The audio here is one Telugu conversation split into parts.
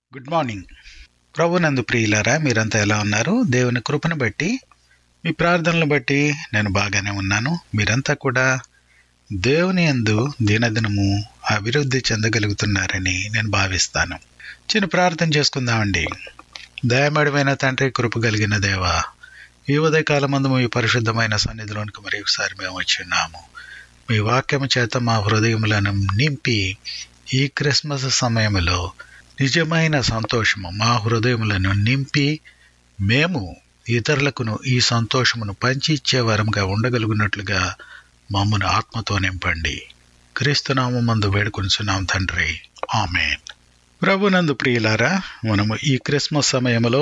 గుడ్ మార్నింగ్ ప్రభునందు ప్రియులారా మీరంతా ఎలా ఉన్నారు దేవుని కృపను బట్టి మీ ప్రార్థనలు బట్టి నేను బాగానే ఉన్నాను మీరంతా కూడా దేవుని యందు దినదినము అభివృద్ధి చెందగలుగుతున్నారని నేను భావిస్తాను చిన్న ప్రార్థన చేసుకుందామండి దయమడిమైన తండ్రి కృప కలిగిన దేవ ఈ ఉదయకాలమందు మీ పరిశుద్ధమైన సన్నిధిలోనికి మరి ఒకసారి మేము వచ్చి ఉన్నాము మీ వాక్యము చేత మా హృదయములను నింపి ఈ క్రిస్మస్ సమయంలో నిజమైన సంతోషము మా హృదయములను నింపి మేము ఇతరులకును ఈ సంతోషమును పంచి ఇచ్చే వరంగా ఉండగలుగునట్లుగా మమ్మను ఆత్మతో నింపండి క్రీస్తునామం మందు వేడుకొనిచున్నాం తండ్రి ఆమెన్ ప్రభునందు ప్రియులారా మనము ఈ క్రిస్మస్ సమయంలో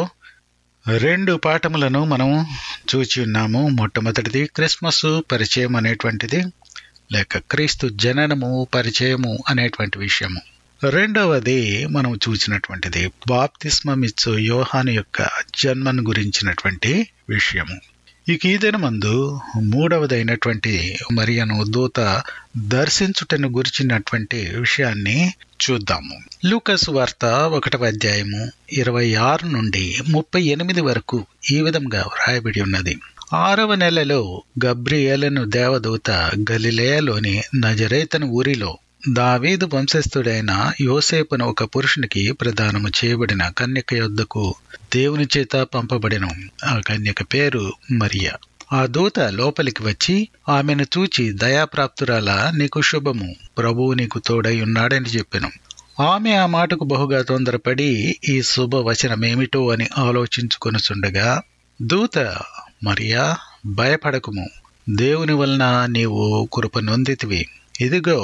రెండు పాఠములను మనం చూచి ఉన్నాము మొట్టమొదటిది క్రిస్మస్ పరిచయం అనేటువంటిది లేక క్రీస్తు జననము పరిచయము అనేటువంటి విషయము రెండవది మనం చూసినటువంటిది బాప్తిస్మమిచ్చు యోహాను యొక్క జన్మను గురించినటువంటి విషయము ఇక ఈ దినమందు మూడవదైనటువంటి మరియను దూత దర్శించుటను గురించినటువంటి విషయాన్ని చూద్దాము లూకస్ వార్త ఒకటవ అధ్యాయము ఇరవై ఆరు నుండి ముప్పై ఎనిమిది వరకు ఈ విధంగా వ్రాయబడి ఉన్నది ఆరవ నెలలో గబ్రియేలను దేవదూత గలిలేయలోని నజరేతను ఊరిలో దావీదు వంశస్థుడైన యోసేపును ఒక పురుషునికి ప్రదానము చేయబడిన కన్యక యొద్దకు దేవుని చేత పంపబడిన ఆ కన్యక పేరు మరియా ఆ దూత లోపలికి వచ్చి ఆమెను చూచి దయాప్రాప్తురాల నీకు శుభము ప్రభువు నీకు తోడై ఉన్నాడని చెప్పెను ఆమె ఆ మాటకు బహుగా తొందరపడి ఈ శుభవచనమేమిటో అని ఆలోచించుకొనుచుండగా దూత మరియా భయపడకుము దేవుని వలన నీవు కృప నొందితివి ఇదిగో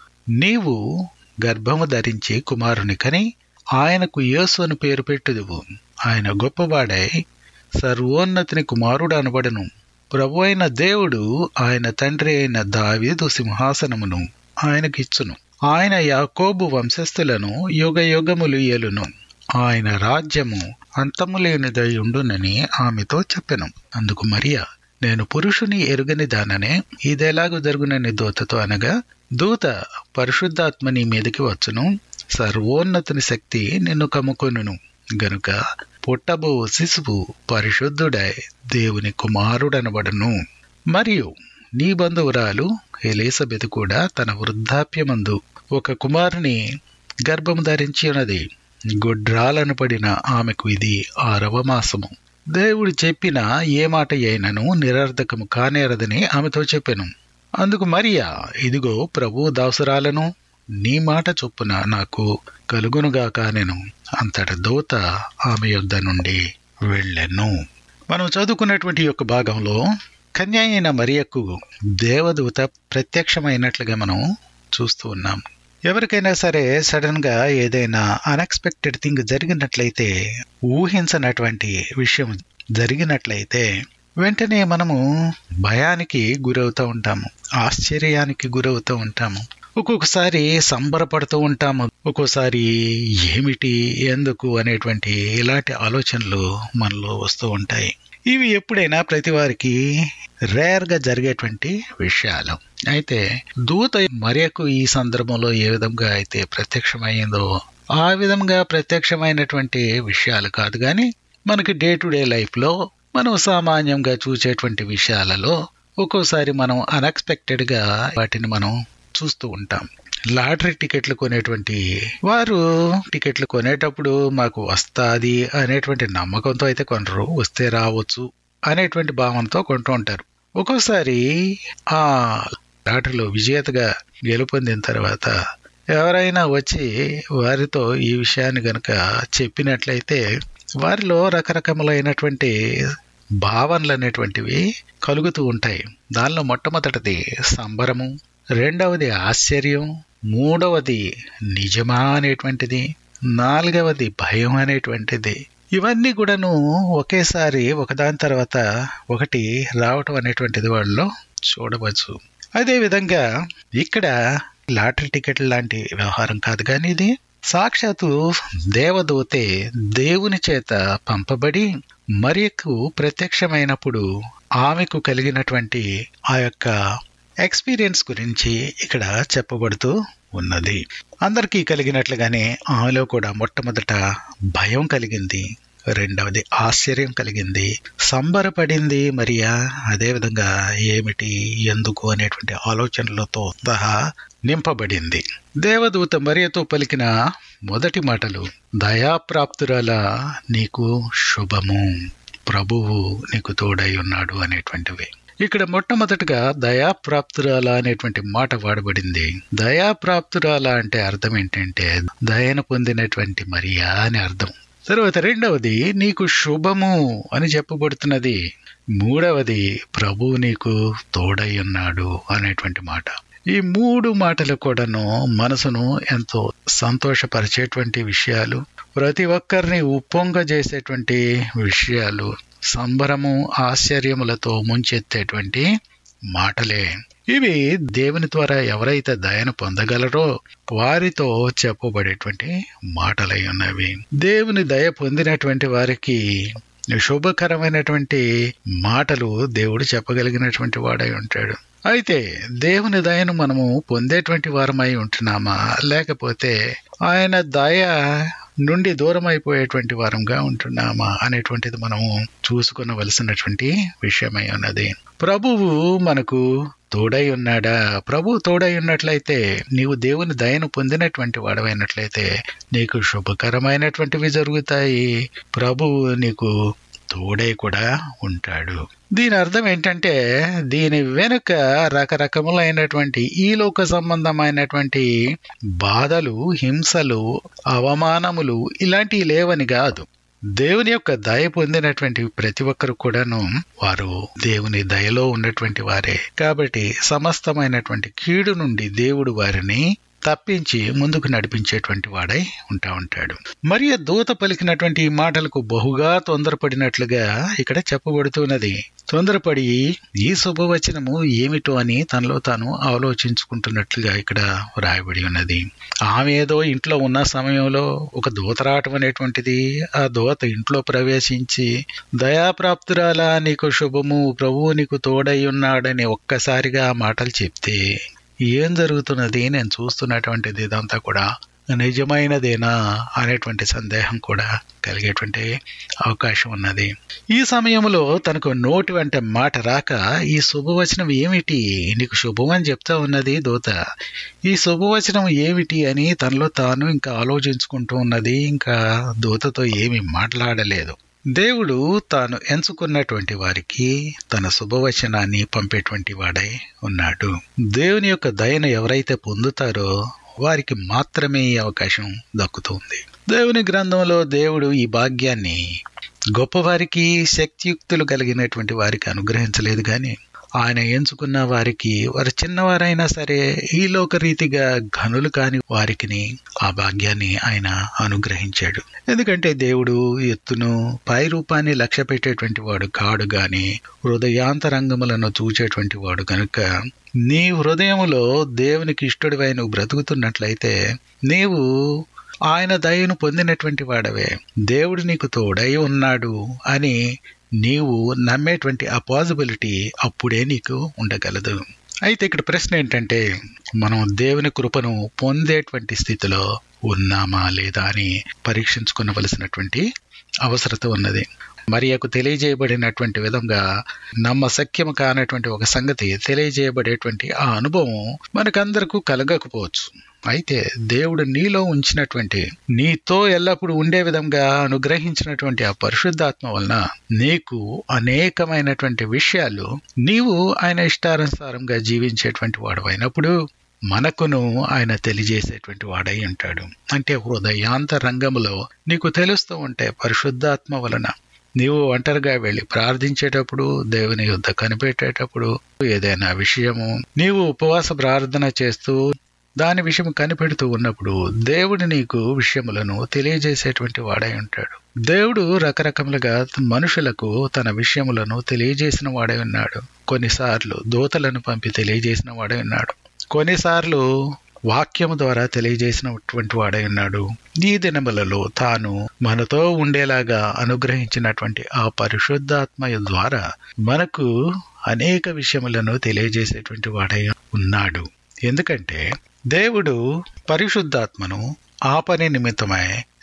నీవు గర్భము ధరించి కుమారుని కని ఆయనకు యేసు అని పేరు పెట్టుదువు ఆయన గొప్పవాడై సర్వోన్నతిని కుమారుడు అనబడను ప్రభు అయిన దేవుడు ఆయన తండ్రి అయిన దావీదు సింహాసనమును ఆయనకిచ్చును ఆయన యాకోబు వంశస్థులను యుగ యుగములు ఏలును ఆయన రాజ్యము అంతము లేనిదై ఉండునని ఆమెతో చెప్పెను అందుకు మరియా నేను పురుషుని ఎరుగని దాననే ఇదెలాగు జరుగునని దూతతో అనగా దూత పరిశుద్ధాత్మ నీ మీదకి వచ్చును సర్వోన్నతుని శక్తి నిన్ను కమ్ముకొనును గనుక పుట్టబో శిశువు పరిశుద్ధుడై దేవుని కుమారుడనబడును మరియు నీ బంధువురాలు ఎలీసబెత్ కూడా తన వృద్ధాప్యమందు ఒక కుమారుని గర్భము ధరించి ఉన్నది గుడ్రాలను పడిన ఆమెకు ఇది ఆరవ మాసము దేవుడు చెప్పిన ఏ మాట అయినను నిరర్ధకము కానేరదని ఆమెతో చెప్పాను అందుకు మరియా ఇదిగో ప్రభు దాసురాలను నీ మాట చొప్పున నాకు కలుగునుగా కానెను అంతట దూత ఆమె యొద్ద నుండి వెళ్ళెను మనం చదువుకున్నటువంటి యొక్క భాగంలో కన్య అయిన మరియకు దేవదూత ప్రత్యక్షమైనట్లుగా మనం చూస్తూ ఉన్నాం ఎవరికైనా సరే సడన్ గా ఏదైనా అన్ఎక్స్పెక్టెడ్ థింగ్ జరిగినట్లయితే ఊహించనటువంటి విషయం జరిగినట్లయితే వెంటనే మనము భయానికి గురవుతూ ఉంటాము ఆశ్చర్యానికి గురవుతూ ఉంటాము ఒక్కొక్కసారి సంబరపడుతూ ఉంటాము ఒక్కోసారి ఏమిటి ఎందుకు అనేటువంటి ఇలాంటి ఆలోచనలు మనలో వస్తూ ఉంటాయి ఇవి ఎప్పుడైనా ప్రతి వారికి రేర్ గా జరిగేటువంటి విషయాలు అయితే దూత మరియకు ఈ సందర్భంలో ఏ విధంగా అయితే ప్రత్యక్షమైందో ఆ విధంగా ప్రత్యక్షమైనటువంటి విషయాలు కాదు కానీ మనకి డే టు డే లైఫ్ లో మనం సామాన్యంగా చూసేటువంటి విషయాలలో ఒక్కోసారి మనం అన్ఎక్స్పెక్టెడ్ గా వాటిని మనం చూస్తూ ఉంటాం లాటరీ టికెట్లు కొనేటువంటి వారు టికెట్లు కొనేటప్పుడు మాకు వస్తాది అనేటువంటి నమ్మకంతో అయితే కొనరు వస్తే రావచ్చు అనేటువంటి భావనతో కొంటూ ఉంటారు ఒక్కోసారి ఆ లాటరీలో విజేతగా గెలుపొందిన తర్వాత ఎవరైనా వచ్చి వారితో ఈ విషయాన్ని గనక చెప్పినట్లయితే వారిలో రకరకములైనటువంటి భావనలు అనేటువంటివి కలుగుతూ ఉంటాయి దానిలో మొట్టమొదటిది సంబరము రెండవది ఆశ్చర్యం మూడవది నిజమా అనేటువంటిది నాలుగవది భయం అనేటువంటిది ఇవన్నీ కూడాను ఒకేసారి ఒకదాని తర్వాత ఒకటి రావటం అనేటువంటిది వాళ్ళలో చూడవచ్చు అదేవిధంగా ఇక్కడ లాటరీ టికెట్ లాంటి వ్యవహారం కాదు కానీ ఇది సాక్షాత్తు దేవదూతే దేవుని చేత పంపబడి మరియకు ప్రత్యక్షమైనప్పుడు ఆమెకు కలిగినటువంటి ఆ యొక్క ఎక్స్పీరియన్స్ గురించి ఇక్కడ చెప్పబడుతూ ఉన్నది అందరికీ కలిగినట్లుగానే ఆమెలో కూడా మొట్టమొదట భయం కలిగింది రెండవది ఆశ్చర్యం కలిగింది సంబరపడింది మరియా అదేవిధంగా ఏమిటి ఎందుకు అనేటువంటి ఆలోచనలతో సహా నింపబడింది దేవదూత మరియతో పలికిన మొదటి మాటలు దయాప్రాప్తురాల నీకు శుభము ప్రభువు నీకు తోడై ఉన్నాడు అనేటువంటివి ఇక్కడ మొట్టమొదటిగా దయాప్రాప్తురాల అనేటువంటి మాట వాడబడింది దయాప్రాప్తురాల అంటే అర్థం ఏంటంటే దయను పొందినటువంటి మరియా అని అర్థం తర్వాత రెండవది నీకు శుభము అని చెప్పబడుతున్నది మూడవది ప్రభువు నీకు తోడై ఉన్నాడు అనేటువంటి మాట ఈ మూడు మాటలు కూడాను మనసును ఎంతో సంతోషపరిచేటువంటి విషయాలు ప్రతి ఒక్కరిని ఉప్పొంగజేసేటువంటి విషయాలు సంబరము ఆశ్చర్యములతో ముంచెత్తేటువంటి మాటలే ఇవి దేవుని ద్వారా ఎవరైతే దయను పొందగలరో వారితో చెప్పబడేటువంటి మాటలై ఉన్నవి దేవుని దయ పొందినటువంటి వారికి శుభకరమైనటువంటి మాటలు దేవుడు చెప్పగలిగినటువంటి వాడై ఉంటాడు అయితే దేవుని దయను మనము పొందేటువంటి వారమై ఉంటున్నామా లేకపోతే ఆయన దయ నుండి దూరం అయిపోయేటువంటి వారంగా ఉంటున్నామా అనేటువంటిది మనము చూసుకునవలసినటువంటి విషయమై ఉన్నది ప్రభువు మనకు తోడై ఉన్నాడా ప్రభు తోడై ఉన్నట్లయితే నీవు దేవుని దయను పొందినటువంటి వాడవైనట్లయితే నీకు శుభకరమైనటువంటివి జరుగుతాయి ప్రభువు నీకు తోడై కూడా ఉంటాడు దీని అర్థం ఏంటంటే దీని వెనుక రకరకములైనటువంటి ఈ లోక సంబంధమైనటువంటి బాధలు హింసలు అవమానములు ఇలాంటివి లేవని కాదు దేవుని యొక్క దయ పొందినటువంటి ప్రతి ఒక్కరు కూడాను వారు దేవుని దయలో ఉన్నటువంటి వారే కాబట్టి సమస్తమైనటువంటి కీడు నుండి దేవుడు వారిని తప్పించి ముందుకు నడిపించేటువంటి వాడై ఉంటా ఉంటాడు మరియు దూత పలికినటువంటి ఈ మాటలకు బహుగా తొందరపడినట్లుగా ఇక్కడ చెప్పబడుతున్నది తొందరపడి ఈ శుభవచనము ఏమిటో అని తనలో తాను ఆలోచించుకుంటున్నట్లుగా ఇక్కడ వ్రాయబడి ఉన్నది ఆమె ఏదో ఇంట్లో ఉన్న సమయంలో ఒక దూత రావటం అనేటువంటిది ఆ దూత ఇంట్లో ప్రవేశించి దయాప్రాప్తురాలా నీకు శుభము ప్రభువు నీకు తోడై ఉన్నాడని ఒక్కసారిగా ఆ మాటలు చెప్తే ఏం జరుగుతున్నది నేను చూస్తున్నటువంటిది ఇదంతా కూడా నిజమైనదేనా అనేటువంటి సందేహం కూడా కలిగేటువంటి అవకాశం ఉన్నది ఈ సమయంలో తనకు నోటి వెంట మాట రాక ఈ శుభవచనం ఏమిటి నీకు శుభం అని చెప్తా ఉన్నది దూత ఈ శుభవచనం ఏమిటి అని తనలో తాను ఇంకా ఆలోచించుకుంటూ ఉన్నది ఇంకా దూతతో ఏమి మాట్లాడలేదు దేవుడు తాను ఎంచుకున్నటువంటి వారికి తన శుభవచనాన్ని పంపేటువంటి వాడై ఉన్నాడు దేవుని యొక్క దయను ఎవరైతే పొందుతారో వారికి మాత్రమే ఈ అవకాశం దక్కుతుంది దేవుని గ్రంథంలో దేవుడు ఈ భాగ్యాన్ని గొప్పవారికి శక్తియుక్తులు కలిగినటువంటి వారికి అనుగ్రహించలేదు కానీ ఆయన ఎంచుకున్న వారికి వారు చిన్నవారైనా సరే ఈ లోక రీతిగా ఘనులు కాని వారికి ఆ భాగ్యాన్ని ఆయన అనుగ్రహించాడు ఎందుకంటే దేవుడు ఎత్తును పై రూపాన్ని లక్ష్య పెట్టేటువంటి వాడు కాడు గాని హృదయాంతరంగములను చూచేటువంటి వాడు కనుక నీ హృదయములో దేవునికి ఇష్టడివై నువ్వు బ్రతుకుతున్నట్లయితే నీవు ఆయన దయను పొందినటువంటి వాడవే దేవుడు నీకు తోడై ఉన్నాడు అని నీవు నమ్మేటువంటి ఆ పాసిబిలిటీ అప్పుడే నీకు ఉండగలదు అయితే ఇక్కడ ప్రశ్న ఏంటంటే మనం దేవుని కృపను పొందేటువంటి స్థితిలో ఉన్నామా లేదా అని పరీక్షించుకునవలసినటువంటి అవసరత ఉన్నది మరియకు తెలియజేయబడినటువంటి విధంగా నమ్మశక్యం కానటువంటి ఒక సంగతి తెలియజేయబడేటువంటి ఆ అనుభవం మనకందరకు కలగకపోవచ్చు అయితే దేవుడు నీలో ఉంచినటువంటి నీతో ఎల్లప్పుడూ ఉండే విధంగా అనుగ్రహించినటువంటి ఆ పరిశుద్ధాత్మ వలన నీకు అనేకమైనటువంటి విషయాలు నీవు ఆయన ఇష్టానుసారంగా జీవించేటువంటి వాడు అయినప్పుడు మనకును ఆయన తెలియజేసేటువంటి వాడై ఉంటాడు అంటే హృదయాంతరంగంలో నీకు తెలుస్తూ ఉంటే పరిశుద్ధాత్మ వలన నీవు ఒంటరిగా వెళ్ళి ప్రార్థించేటప్పుడు దేవుని యుద్ధ కనిపెట్టేటప్పుడు ఏదైనా విషయము నీవు ఉపవాస ప్రార్థన చేస్తూ దాని విషయం కనిపెడుతూ ఉన్నప్పుడు దేవుడు నీకు విషయములను తెలియజేసేటువంటి వాడై ఉంటాడు దేవుడు రకరకములుగా మనుషులకు తన విషయములను తెలియజేసిన వాడై ఉన్నాడు కొన్నిసార్లు దూతలను పంపి తెలియజేసిన వాడై ఉన్నాడు కొన్నిసార్లు వాక్యము ద్వారా తెలియజేసినటువంటి వాడై ఉన్నాడు ఈ దినములలో తాను మనతో ఉండేలాగా అనుగ్రహించినటువంటి ఆ పరిశుద్ధాత్మ ద్వారా మనకు అనేక విషయములను తెలియజేసేటువంటి వాడై ఉన్నాడు ఎందుకంటే దేవుడు పరిశుద్ధాత్మను ఆ పని నిమిత్తమై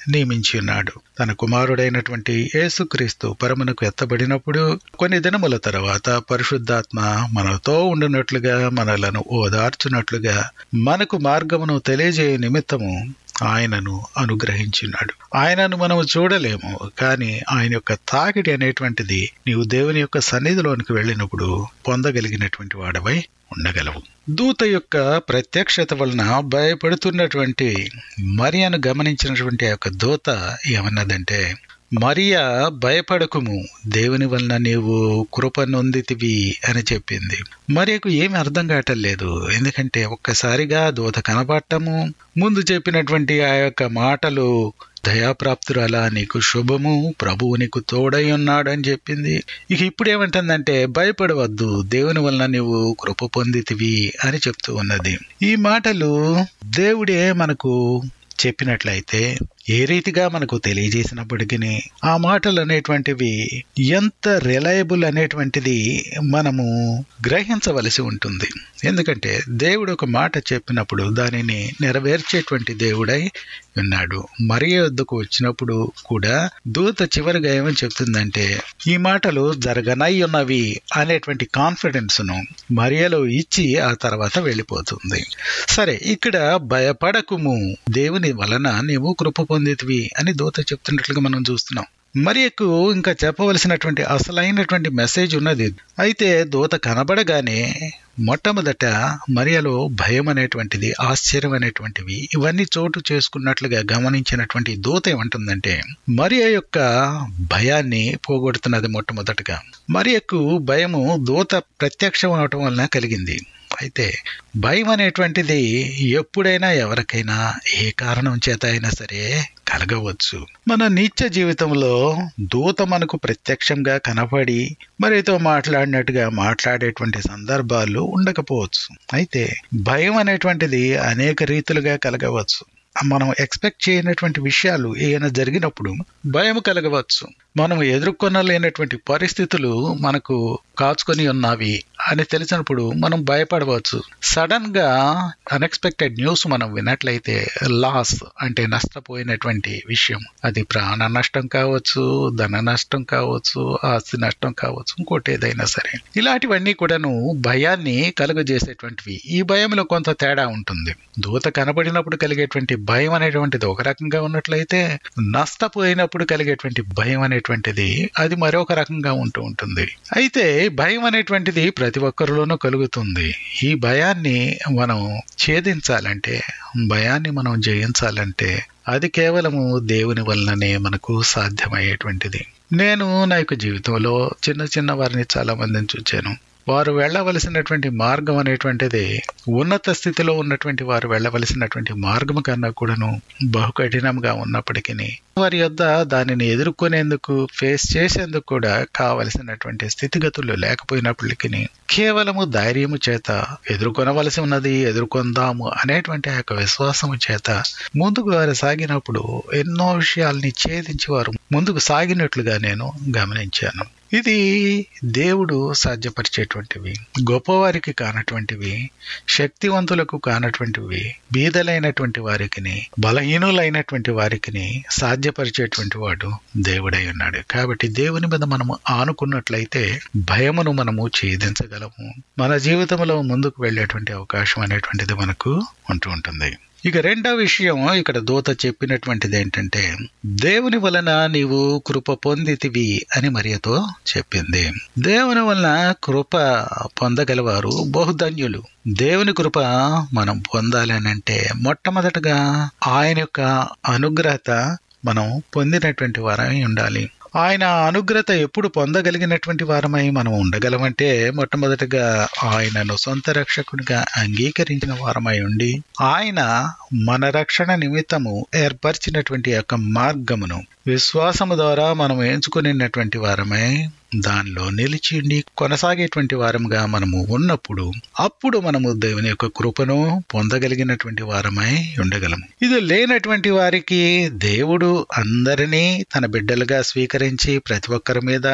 నియమించి ఉన్నాడు తన కుమారుడైనటువంటి యేసుక్రీస్తు పరమునకు ఎత్తబడినప్పుడు కొన్ని దినముల తర్వాత పరిశుద్ధాత్మ మనతో ఉండునట్లుగా మనలను ఓదార్చునట్లుగా మనకు మార్గమును తెలియజేయ నిమిత్తము ఆయనను అనుగ్రహించున్నాడు ఆయనను మనము చూడలేము కానీ ఆయన యొక్క తాకిడి అనేటువంటిది నీవు దేవుని యొక్క సన్నిధిలోనికి వెళ్ళినప్పుడు పొందగలిగినటువంటి వాడవై ఉండగలవు దూత యొక్క ప్రత్యక్షత వలన భయపడుతున్నటువంటి మరియను గమనించినటువంటి ఆ యొక్క దూత ఏమన్నదంటే మరియా భయపడకుము దేవుని వలన నీవు కృప నొందితివి అని చెప్పింది మరియకు ఏమి అర్థం కావటలేదు ఎందుకంటే ఒక్కసారిగా దూత కనపడటము ముందు చెప్పినటువంటి ఆ యొక్క మాటలు దయాప్రాప్తురాలా నీకు శుభము ప్రభువు నీకు తోడై ఉన్నాడు అని చెప్పింది ఇక ఇప్పుడు ఏమంటుందంటే భయపడవద్దు దేవుని వలన నీవు కృప పొందితివి అని చెప్తూ ఉన్నది ఈ మాటలు దేవుడే మనకు చెప్పినట్లయితే ఏ రీతిగా మనకు తెలియజేసినప్పటికీ ఆ మాటలు అనేటువంటివి ఎంత రిలయబుల్ అనేటువంటిది మనము గ్రహించవలసి ఉంటుంది ఎందుకంటే దేవుడు ఒక మాట చెప్పినప్పుడు దానిని నెరవేర్చేటువంటి దేవుడై ఉన్నాడు మరి వద్దకు వచ్చినప్పుడు కూడా దూత చివరిగా ఏమని చెప్తుందంటే ఈ మాటలు జరగనై ఉన్నవి అనేటువంటి కాన్ఫిడెన్స్ ను మరియలో ఇచ్చి ఆ తర్వాత వెళ్ళిపోతుంది సరే ఇక్కడ భయపడకుము దేవుని వలన నీవు కృప పొందితివి అని దూత చెప్తున్నట్లుగా మనం చూస్తున్నాం మరియకు ఇంకా చెప్పవలసినటువంటి అసలైనటువంటి మెసేజ్ ఉన్నది అయితే దూత కనబడగానే మొట్టమొదట మరియలో భయం అనేటువంటిది ఆశ్చర్యం అనేటువంటివి ఇవన్నీ చోటు చేసుకున్నట్లుగా గమనించినటువంటి దూత ఏమంటుందంటే మరియ యొక్క భయాన్ని పోగొడుతున్నది మొట్టమొదటగా మరియకు భయము దూత ప్రత్యక్షం అవటం వలన కలిగింది అయితే భయం అనేటువంటిది ఎప్పుడైనా ఎవరికైనా ఏ కారణం చేత అయినా సరే కలగవచ్చు మన నిత్య జీవితంలో దూత మనకు ప్రత్యక్షంగా కనపడి మరితో మాట్లాడినట్టుగా మాట్లాడేటువంటి సందర్భాలు ఉండకపోవచ్చు అయితే భయం అనేటువంటిది అనేక రీతులుగా కలగవచ్చు మనం ఎక్స్పెక్ట్ చేయనటువంటి విషయాలు ఏమైనా జరిగినప్పుడు భయం కలగవచ్చు మనం ఎదుర్కొనలేనటువంటి పరిస్థితులు మనకు కాచుకొని ఉన్నవి అని తెలిసినప్పుడు మనం భయపడవచ్చు సడన్ గా అన్ఎక్స్పెక్టెడ్ న్యూస్ మనం విన్నట్లయితే లాస్ అంటే నష్టపోయినటువంటి విషయం అది ప్రాణ నష్టం కావచ్చు ధన నష్టం కావచ్చు ఆస్తి నష్టం కావచ్చు ఇంకోటి ఏదైనా సరే ఇలాంటివన్నీ కూడాను భయాన్ని కలుగజేసేటువంటివి ఈ భయంలో కొంత తేడా ఉంటుంది దూత కనబడినప్పుడు కలిగేటువంటి భయం అనేటువంటిది ఒక రకంగా ఉన్నట్లయితే నష్టపోయినప్పుడు కలిగేటువంటి భయం అనేటువంటిది అది మరొక రకంగా ఉంటూ ఉంటుంది అయితే భయం అనేటువంటిది ప్రతి ఒక్కరిలోనూ కలుగుతుంది ఈ భయాన్ని మనం ఛేదించాలంటే భయాన్ని మనం జయించాలంటే అది కేవలము దేవుని వలననే మనకు సాధ్యమయ్యేటువంటిది నేను నా యొక్క జీవితంలో చిన్న చిన్న వారిని చాలా మందిని చూచాను వారు వెళ్ళవలసినటువంటి మార్గం అనేటువంటిది ఉన్నత స్థితిలో ఉన్నటువంటి వారు వెళ్ళవలసినటువంటి మార్గం కన్నా కూడాను బహు కఠినంగా ఉన్నప్పటికీ వారి యొద్ద దానిని ఎదుర్కొనేందుకు ఫేస్ చేసేందుకు కూడా కావలసినటువంటి స్థితిగతులు లేకపోయినప్పటికీ కేవలము ధైర్యము చేత ఎదుర్కొనవలసి ఉన్నది ఎదుర్కొందాము అనేటువంటి ఆ యొక్క విశ్వాసము చేత ముందుకు వారు సాగినప్పుడు ఎన్నో విషయాల్ని ఛేదించి వారు ముందుకు సాగినట్లుగా నేను గమనించాను ఇది దేవుడు సాధ్యపరిచేటువంటివి గొప్పవారికి కానటువంటివి శక్తివంతులకు కానటువంటివి బీదలైనటువంటి వారికి బలహీనులైనటువంటి వారికి సాధ్యపరిచేటువంటి వాడు దేవుడై ఉన్నాడు కాబట్టి దేవుని మీద మనము ఆనుకున్నట్లయితే భయమును మనము ఛేదించగలము మన జీవితంలో ముందుకు వెళ్ళేటువంటి అవకాశం అనేటువంటిది మనకు ఉంటూ ఉంటుంది ఇక రెండో విషయం ఇక్కడ దూత చెప్పినటువంటిది ఏంటంటే దేవుని వలన నీవు కృప పొందితివి అని మరియతో చెప్పింది దేవుని వలన కృప పొందగలవారు బహుధన్యులు దేవుని కృప మనం పొందాలి అని అంటే మొట్టమొదటగా ఆయన యొక్క అనుగ్రహత మనం పొందినటువంటి వారమై ఉండాలి ఆయన అనుగ్రత ఎప్పుడు పొందగలిగినటువంటి వారమై మనం ఉండగలమంటే మొట్టమొదటిగా ఆయనను సొంత రక్షకుడిగా అంగీకరించిన వారమై ఉండి ఆయన మన రక్షణ నిమిత్తము ఏర్పరిచినటువంటి యొక్క మార్గమును విశ్వాసము ద్వారా మనం ఎంచుకునేటువంటి వారమై దానిలో నిలిచిండి కొనసాగేటువంటి వారముగా మనము ఉన్నప్పుడు అప్పుడు మనము దేవుని యొక్క కృపను పొందగలిగినటువంటి వారమై ఉండగలము ఇది లేనటువంటి వారికి దేవుడు అందరినీ తన బిడ్డలుగా స్వీకరించి ప్రతి ఒక్కరి మీద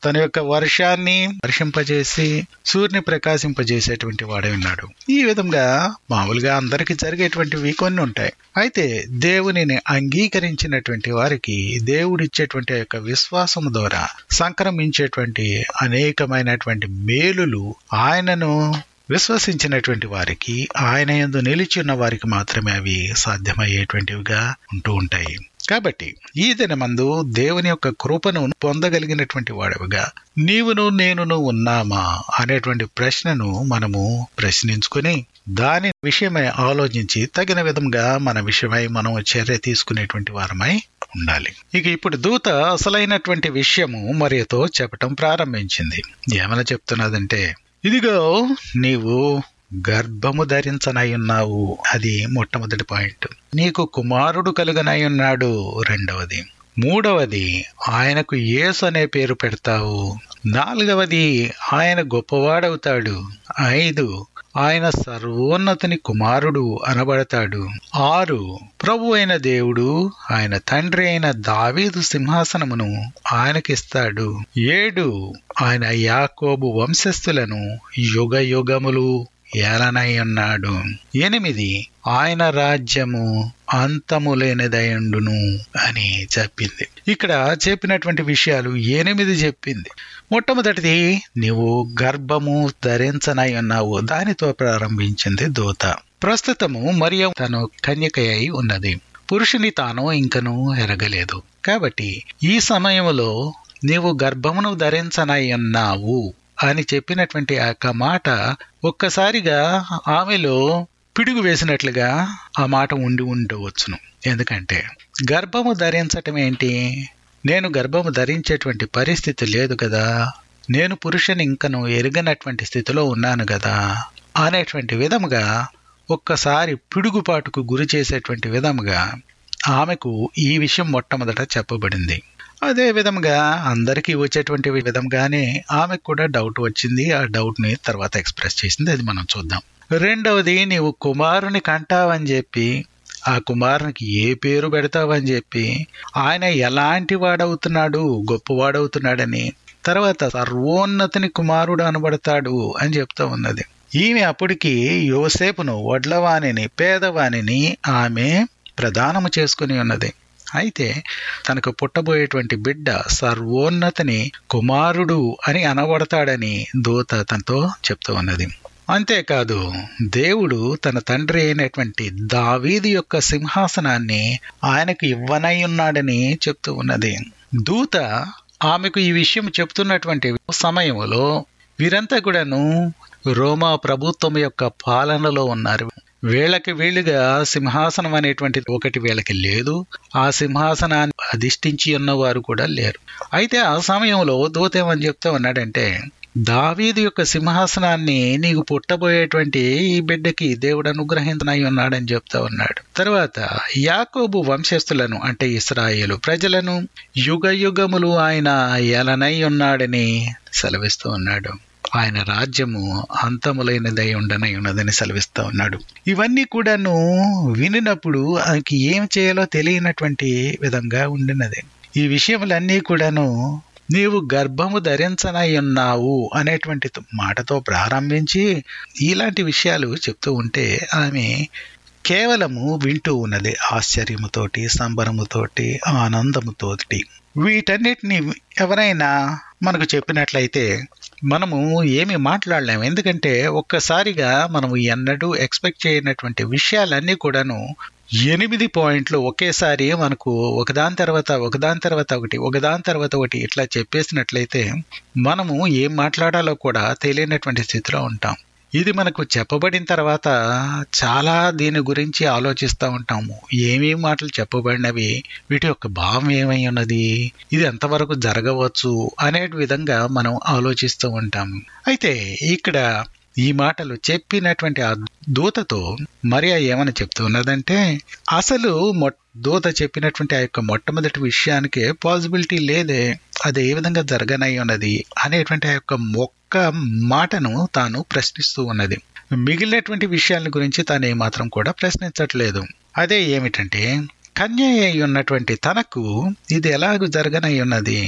తన యొక్క వర్షాన్ని వర్షింపజేసి సూర్యుని ప్రకాశింపజేసేటువంటి వాడే ఉన్నాడు ఈ విధంగా మామూలుగా అందరికి జరిగేటువంటివి కొన్ని ఉంటాయి అయితే దేవునిని అంగీకరించినటువంటి వారికి దేవుడిచ్చేటువంటి యొక్క విశ్వాసము ద్వారా సంక్రమించేటువంటి అనేకమైనటువంటి మేలులు ఆయనను విశ్వసించినటువంటి వారికి ఆయన యందు నిలిచి ఉన్న వారికి మాత్రమే అవి సాధ్యమయ్యేటువంటివిగా ఉంటూ ఉంటాయి కాబట్టి ఈ దినమందు దేవుని యొక్క కృపను పొందగలిగినటువంటి వాడవుగా నీవును నేనును ఉన్నామా అనేటువంటి ప్రశ్నను మనము ప్రశ్నించుకుని దాని విషయమై ఆలోచించి తగిన విధంగా మన విషయమై మనం చర్య తీసుకునేటువంటి వారమై ఉండాలి ఇక ఇప్పుడు దూత అసలైనటువంటి విషయము మరియతో చెప్పటం ప్రారంభించింది ఏమైనా చెప్తున్నదంటే ఇదిగో నీవు గర్భము ధరించనై ఉన్నావు అది మొట్టమొదటి పాయింట్ నీకు కుమారుడు కలుగనై ఉన్నాడు రెండవది మూడవది ఆయనకు యేసు అనే పేరు పెడతావు నాలుగవది ఆయన గొప్పవాడవుతాడు ఐదు ఆయన సర్వోన్నతుని కుమారుడు అనబడతాడు ఆరు ప్రభు అయిన దేవుడు ఆయన తండ్రి అయిన దావీదు సింహాసనమును ఆయనకిస్తాడు ఏడు ఆయన యాకోబు వంశస్థులను యుగ యుగములు ఏలనై ఉన్నాడు ఎనిమిది ఆయన రాజ్యము అంతము లేనిదయుండును అని చెప్పింది ఇక్కడ చెప్పినటువంటి విషయాలు ఎనిమిది చెప్పింది మొట్టమొదటిది నీవు గర్భము ధరించనై ఉన్నావు దానితో ప్రారంభించింది దూత ప్రస్తుతము మరియు తను కన్యక అయి ఉన్నది పురుషుని తాను ఇంకను ఎరగలేదు కాబట్టి ఈ సమయంలో నీవు గర్భమును ధరించనై ఉన్నావు అని చెప్పినటువంటి ఆ యొక్క మాట ఒక్కసారిగా ఆమెలో పిడుగు వేసినట్లుగా ఆ మాట ఉండి ఉండవచ్చును ఎందుకంటే గర్భము ధరించటం ఏంటి నేను గర్భము ధరించేటువంటి పరిస్థితి లేదు కదా నేను పురుషుని ఇంకను ఎరగనటువంటి స్థితిలో ఉన్నాను కదా అనేటువంటి విధముగా ఒక్కసారి పిడుగుపాటుకు గురి చేసేటువంటి విధముగా ఆమెకు ఈ విషయం మొట్టమొదట చెప్పబడింది అదే విధంగా అందరికీ వచ్చేటువంటి విధంగానే ఆమెకు కూడా డౌట్ వచ్చింది ఆ డౌట్ ని తర్వాత ఎక్స్ప్రెస్ చేసింది అది మనం చూద్దాం రెండవది నీవు కుమారుని కంటావని చెప్పి ఆ కుమారునికి ఏ పేరు పెడతావని చెప్పి ఆయన ఎలాంటి వాడవుతున్నాడు గొప్పవాడవుతున్నాడని తర్వాత సర్వోన్నతిని కుమారుడు అనబడతాడు అని చెప్తా ఉన్నది ఈమె అప్పటికి యోసేపును వడ్లవాణిని పేదవాణిని ఆమె ప్రదానము చేసుకుని ఉన్నది అయితే తనకు పుట్టబోయేటువంటి బిడ్డ సర్వోన్నతిని కుమారుడు అని అనబడతాడని దూత తనతో చెప్తూ ఉన్నది అంతేకాదు దేవుడు తన తండ్రి అయినటువంటి దావీది యొక్క సింహాసనాన్ని ఆయనకు ఇవ్వనై ఉన్నాడని చెప్తూ ఉన్నది దూత ఆమెకు ఈ విషయం చెప్తున్నటువంటి సమయంలో వీరంతా కూడాను రోమా ప్రభుత్వం యొక్క పాలనలో ఉన్నారు వీళ్ళకి వీళ్ళుగా సింహాసనం అనేటువంటిది ఒకటి వీళ్ళకి లేదు ఆ సింహాసనాన్ని అధిష్ఠించి ఉన్నవారు కూడా లేరు అయితే ఆ సమయంలో దూత ఏమని చెప్తా ఉన్నాడంటే దావీదు యొక్క సింహాసనాన్ని నీకు పుట్టబోయేటువంటి ఈ బిడ్డకి దేవుడు అనుగ్రహించనై ఉన్నాడని చెప్తా ఉన్నాడు తర్వాత యాకోబు వంశస్థులను అంటే ఇస్రాయేలు ప్రజలను యుగ యుగములు ఆయన ఎలనై ఉన్నాడని సెలవిస్తూ ఉన్నాడు ఆయన రాజ్యము అంతములైనదై ఉండనై ఉన్నదని సెలవిస్తా ఉన్నాడు ఇవన్నీ కూడాను వినినప్పుడు ఆయనకి ఏం చేయాలో తెలియనటువంటి విధంగా ఉండినది ఈ విషయములన్నీ కూడాను నీవు గర్భము ధరించనై ఉన్నావు అనేటువంటి మాటతో ప్రారంభించి ఇలాంటి విషయాలు చెప్తూ ఉంటే ఆమె కేవలము వింటూ ఉన్నది ఆశ్చర్యముతోటి సంబరముతోటి ఆనందముతోటి వీటన్నిటిని ఎవరైనా మనకు చెప్పినట్లయితే మనము ఏమి మాట్లాడలేము ఎందుకంటే ఒక్కసారిగా మనము ఎన్నడూ ఎక్స్పెక్ట్ చేయనటువంటి విషయాలన్నీ కూడాను ఎనిమిది పాయింట్లు ఒకేసారి మనకు ఒకదాని తర్వాత ఒకదాని తర్వాత ఒకటి ఒకదాని తర్వాత ఒకటి ఇట్లా చెప్పేసినట్లయితే మనము ఏం మాట్లాడాలో కూడా తెలియనటువంటి స్థితిలో ఉంటాం ఇది మనకు చెప్పబడిన తర్వాత చాలా దీని గురించి ఆలోచిస్తూ ఉంటాము ఏమేమి మాటలు చెప్పబడినవి వీటి యొక్క భావం ఏమై ఉన్నది ఇది ఎంతవరకు జరగవచ్చు అనే విధంగా మనం ఆలోచిస్తూ ఉంటాం అయితే ఇక్కడ ఈ మాటలు చెప్పినటువంటి ఆ దూతతో మరియా ఏమని చెప్తున్నదంటే అసలు దూత చెప్పినటువంటి ఆ యొక్క మొట్టమొదటి విషయానికే పాసిబిలిటీ లేదే అది ఏ విధంగా జరగనై ఉన్నది అనేటువంటి ఆ యొక్క మొక్క మాటను తాను ప్రశ్నిస్తూ ఉన్నది మిగిలినటువంటి విషయాల గురించి తాను ఏమాత్రం కూడా ప్రశ్నించట్లేదు అదే ఏమిటంటే కన్య అయి ఉన్నటువంటి తనకు ఇది ఎలాగూ జరగనై ఉన్నది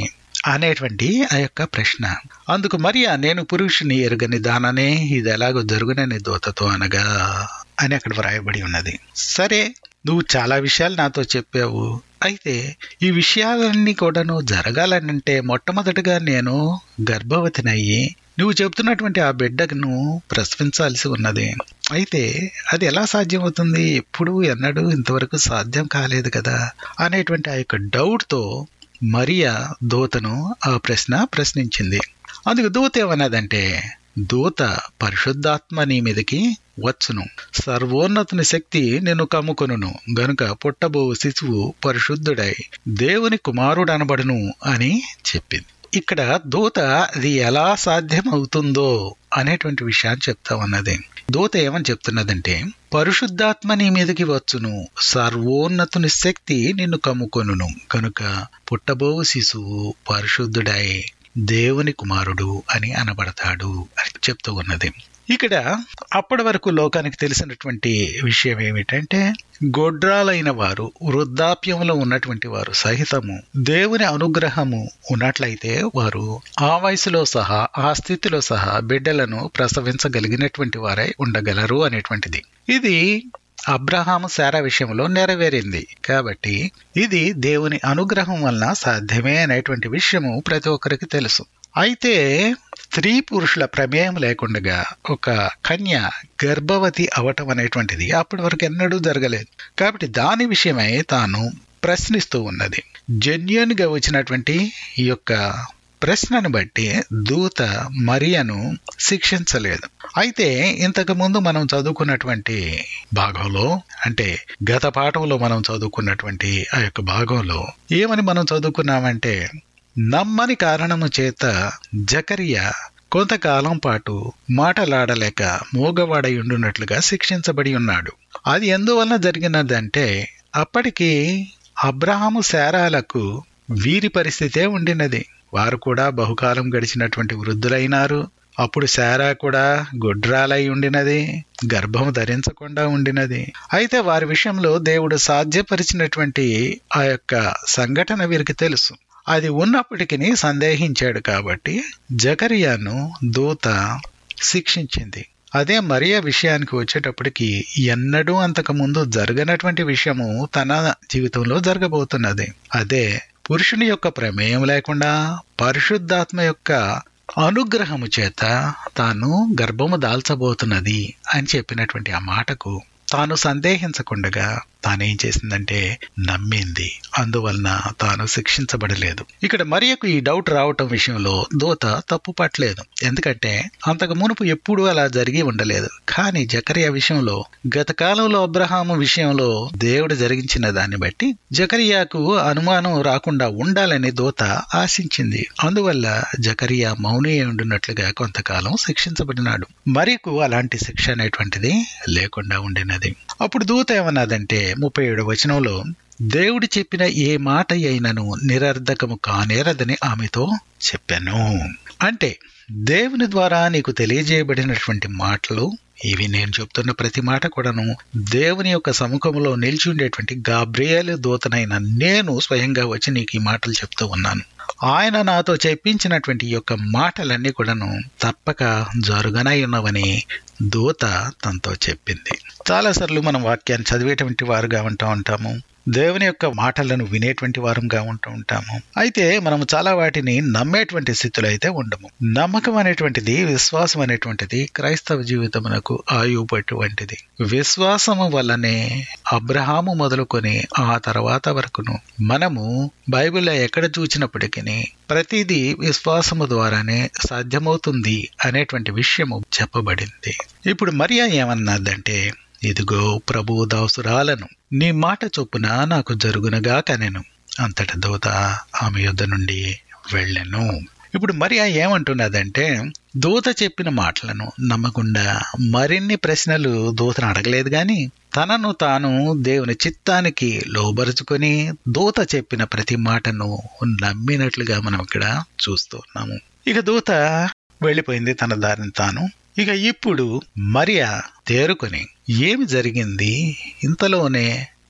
అనేటువంటి ఆ యొక్క ప్రశ్న అందుకు మరియా నేను పురుషుని ఎరుగని దాననే ఇది ఎలాగో జరుగునని దూతతో అనగా అని అక్కడ వ్రాయబడి ఉన్నది సరే నువ్వు చాలా విషయాలు నాతో చెప్పావు అయితే ఈ విషయాలన్నీ కూడాను జరగాలనంటే మొట్టమొదటిగా నేను గర్భవతినయ్యి నువ్వు చెప్తున్నటువంటి ఆ బిడ్డను ప్రసవించాల్సి ఉన్నది అయితే అది ఎలా సాధ్యమవుతుంది ఎప్పుడు ఎన్నడూ ఇంతవరకు సాధ్యం కాలేదు కదా అనేటువంటి ఆ యొక్క డౌట్తో మరియా దూతను ఆ ప్రశ్న ప్రశ్నించింది అందుకు దూత ఏమన్నదంటే దూత పరిశుద్ధాత్మ నీ మీదకి వచ్చును సర్వోన్నతుని శక్తి నిన్ను కమ్ముకొనును గనుక పుట్టబో శిశువు పరిశుద్ధుడై దేవుని కుమారుడు అనబడును అని చెప్పింది ఇక్కడ దూత అది ఎలా సాధ్యం అవుతుందో అనేటువంటి విషయాన్ని చెప్తా ఉన్నది దూత ఏమని చెప్తున్నదంటే పరిశుద్ధాత్మ నీ మీదకి వచ్చును సర్వోన్నతుని శక్తి నిన్ను కమ్ముకొనును కనుక పుట్టబోవు శిశువు పరిశుద్ధుడై దేవుని కుమారుడు అని అనబడతాడు అని చెప్తూ ఉన్నది ఇక్కడ అప్పటి వరకు లోకానికి తెలిసినటువంటి విషయం ఏమిటంటే గొడ్రాలైన వారు వృద్ధాప్యంలో ఉన్నటువంటి వారు సహితము దేవుని అనుగ్రహము ఉన్నట్లయితే వారు ఆ వయసులో సహా ఆ స్థితిలో సహా బిడ్డలను ప్రసవించగలిగినటువంటి వారై ఉండగలరు అనేటువంటిది ఇది అబ్రహాము శారా విషయంలో నెరవేరింది కాబట్టి ఇది దేవుని అనుగ్రహం వలన సాధ్యమే అనేటువంటి విషయము ప్రతి ఒక్కరికి తెలుసు అయితే స్త్రీ పురుషుల ప్రమేయం లేకుండా ఒక కన్య గర్భవతి అవటం అనేటువంటిది అప్పటి వరకు ఎన్నడూ జరగలేదు కాబట్టి దాని విషయమై తాను ప్రశ్నిస్తూ ఉన్నది జెన్యున్ గా వచ్చినటువంటి ఈ యొక్క ప్రశ్నను బట్టి దూత మరియను శిక్షించలేదు అయితే ఇంతకు ముందు మనం చదువుకున్నటువంటి భాగంలో అంటే గత పాఠంలో మనం చదువుకున్నటువంటి ఆ యొక్క భాగంలో ఏమని మనం చదువుకున్నామంటే నమ్మని కారణము చేత జకరియా కొంతకాలం పాటు మాటలాడలేక మూగవాడై ఉండున్నట్లుగా శిక్షించబడి ఉన్నాడు అది ఎందువలన జరిగినదంటే అప్పటికి అబ్రహాము శారాలకు వీరి పరిస్థితే ఉండినది వారు కూడా బహుకాలం గడిచినటువంటి వృద్ధులైనారు అప్పుడు శారా కూడా గుడ్రాలై ఉండినది గర్భం ధరించకుండా ఉండినది అయితే వారి విషయంలో దేవుడు సాధ్యపరిచినటువంటి ఆ యొక్క సంఘటన వీరికి తెలుసు అది ఉన్నప్పటికీ సందేహించాడు కాబట్టి జకరియాను దూత శిక్షించింది అదే మరియా విషయానికి వచ్చేటప్పటికి ఎన్నడూ అంతకు ముందు జరగనటువంటి విషయము తన జీవితంలో జరగబోతున్నది అదే పురుషుని యొక్క ప్రమేయం లేకుండా పరిశుద్ధాత్మ యొక్క అనుగ్రహము చేత తాను గర్భము దాల్చబోతున్నది అని చెప్పినటువంటి ఆ మాటకు తాను సందేహించకుండగా తానేం చేసిందంటే నమ్మింది అందువలన తాను శిక్షించబడలేదు ఇక్కడ మరియకు ఈ డౌట్ రావటం విషయంలో దూత తప్పు పట్టలేదు ఎందుకంటే అంతకు మునుపు ఎప్పుడూ అలా జరిగి ఉండలేదు కానీ జకరియా విషయంలో గత కాలంలో అబ్రహాము విషయంలో దేవుడు జరిగించిన దాన్ని బట్టి జకరియాకు అనుమానం రాకుండా ఉండాలని దూత ఆశించింది అందువల్ల జకరియా మౌని ఉండున్నట్లుగా కొంతకాలం శిక్షించబడినాడు మరియకు అలాంటి శిక్ష అనేటువంటిది లేకుండా ఉండినది అప్పుడు దూత ఏమన్నదంటే ముప్పై ఏడు వచనంలో దేవుడు చెప్పిన ఏ మాట అయినను నిరర్ధకము కానేరదని ఆమెతో చెప్పాను అంటే దేవుని ద్వారా నీకు తెలియజేయబడినటువంటి మాటలు ఇవి నేను చెప్తున్న ప్రతి మాట కూడాను దేవుని యొక్క సముఖంలో నిలిచి ఉండేటువంటి గాబ్రియేలు దూతనైన నేను స్వయంగా వచ్చి నీకు ఈ మాటలు చెప్తూ ఉన్నాను ఆయన నాతో చెప్పించినటువంటి యొక్క మాటలన్నీ కూడాను తప్పక జరుగనై ఉన్నవని దూత తనతో చెప్పింది చాలాసార్లు మనం వాక్యాన్ని చదివేటువంటి వారుగా ఉంటా ఉంటాము దేవుని యొక్క మాటలను వినేటువంటి వారంగా ఉంటూ ఉంటాము అయితే మనం చాలా వాటిని నమ్మేటువంటి స్థితిలో అయితే ఉండము నమ్మకం అనేటువంటిది విశ్వాసం అనేటువంటిది క్రైస్తవ జీవితమునకు ఆయువు వంటిది విశ్వాసము వల్లనే అబ్రహాము మొదలుకొని ఆ తర్వాత వరకును మనము బైబిల్లో ఎక్కడ చూచినప్పటికీ ప్రతిదీ విశ్వాసము ద్వారానే సాధ్యమవుతుంది అనేటువంటి విషయము చెప్పబడింది ఇప్పుడు మరియా ఏమన్నదంటే ఇదిగో ప్రభు దాసురాలను నీ మాట చొప్పున నాకు జరుగునగా కనెను అంతట దూత ఆమె యుద్ధ నుండి వెళ్ళెను ఇప్పుడు మరి ఏమంటున్నదంటే దూత చెప్పిన మాటలను నమ్మకుండా మరిన్ని ప్రశ్నలు దూతను అడగలేదు గాని తనను తాను దేవుని చిత్తానికి లోబరుచుకొని దూత చెప్పిన ప్రతి మాటను నమ్మినట్లుగా మనం ఇక్కడ చూస్తూ ఉన్నాము ఇక దూత వెళ్ళిపోయింది తన దారిని తాను ఇక ఇప్పుడు మరియా తేరుకొని ఏమి జరిగింది ఇంతలోనే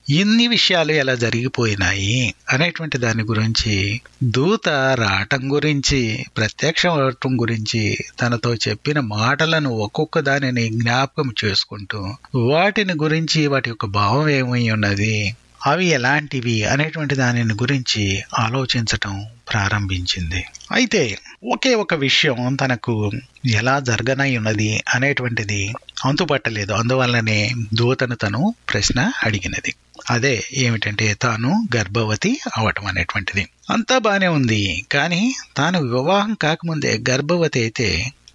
ఇన్ని విషయాలు ఎలా జరిగిపోయినాయి అనేటువంటి దాని గురించి దూత రావటం గురించి ప్రత్యక్షం అవటం గురించి తనతో చెప్పిన మాటలను ఒక్కొక్క దానిని జ్ఞాపకం చేసుకుంటూ వాటిని గురించి వాటి యొక్క భావం ఏమై ఉన్నది అవి ఎలాంటివి అనేటువంటి దానిని గురించి ఆలోచించటం ప్రారంభించింది అయితే ఒకే ఒక విషయం తనకు ఎలా జరగనై ఉన్నది అనేటువంటిది అంతుపట్టలేదు అందువల్లనే దూతను తను ప్రశ్న అడిగినది అదే ఏమిటంటే తాను గర్భవతి అవటం అనేటువంటిది అంతా బానే ఉంది కానీ తాను వివాహం కాకముందే గర్భవతి అయితే